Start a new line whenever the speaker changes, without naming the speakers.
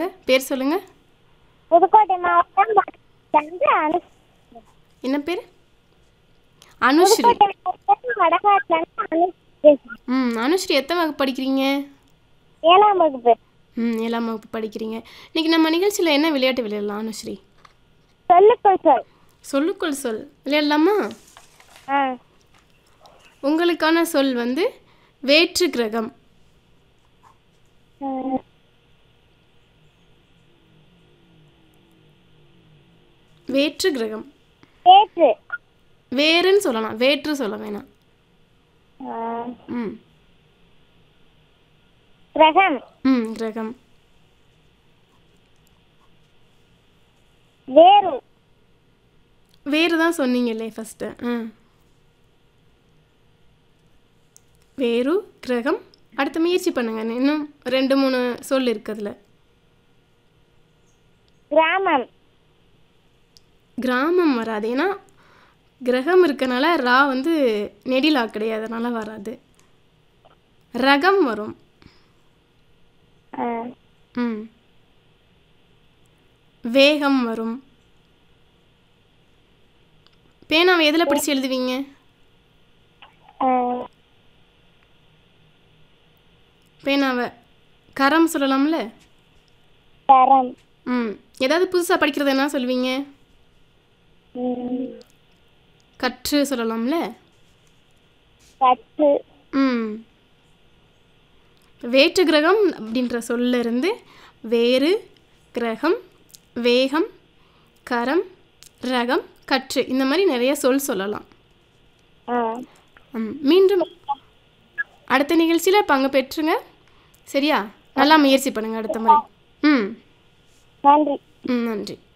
பேர் சொல்லுங்கள்
புதுக்கோட்டை மாவட்டம் வடகாட்டிலிருந்து அனு
என்ன பேர் அனுஸ்ரீ
புதுக்கோட்டை மாவட்டம் வடகாட்டிலிருந்து அனு பேசுறேன்
ம் அனுஸ்ரீ எத்தனை வகுப்பு படிக்கிறீங்க
ஏழாம் வகுப்பு
ம் ஏழாம் வகுப்பு படிக்கிறீங்க இன்னைக்கு நம்ம நிகழ்ச்சியில் என்ன விளையாட்டு விளையாடலாம் அனுஸ்ரீ
சொல்லுக்குள் சொல்
சொல்லுக்குள் சொல் விளையாடலாமா
ஆ
உங்களுக்கான சொல் வந்து வேற்று கிரகம்
ம்.
வேற்று கிரகம்
ஏற்று
வேறுன்னு சொல்லலாம் வேற்று சொல்ல வேணாம்
ஆ.
ம்
கிரகம்
ம் கிரகம்
வேறு
வேறு தான் சொன்னீங்களே ஃபஸ்ட்டு ஆ வேறு கிரகம் அடுத்த முயற்சி பண்ணுங்க இன்னும் ரெண்டு மூணு சொல் இருக்கு அதில்
கிராமம்
கிராமம் வராது ஏன்னா கிரகம் இருக்கனால ரா வந்து நெடிலா கிடையாது அதனால வராது ரகம் வரும்
ஆ.
ம் வேகம் வரும் பேனாவை எதில் பிடிச்சி எழுதுவீங்க
ஆ.
பேனாவை கரம் சொல்லலாம்ல
தரம்
ம் ஏதாவது புதுசாக படிக்கிறது என்ன சொல்லுவீங்க
ம்.
கற்று சொல்லலாம்ல
கற்று
ம் வேற்று கிரகம் அப்படின்ற சொல்ல இருந்து வேறு கிரகம் வேகம் கரம் ரகம் கற்று இந்த மாதிரி நிறைய சொல் சொல்லலாம்
ஆ.
ம், மீண்டும் அடுத்த நிகழ்ச்சியில் பங்கு பெற்றுங்க சரியா நல்லா முயற்சி பண்ணுங்க அடுத்த முறை ம்
நன்றி
ம் நன்றி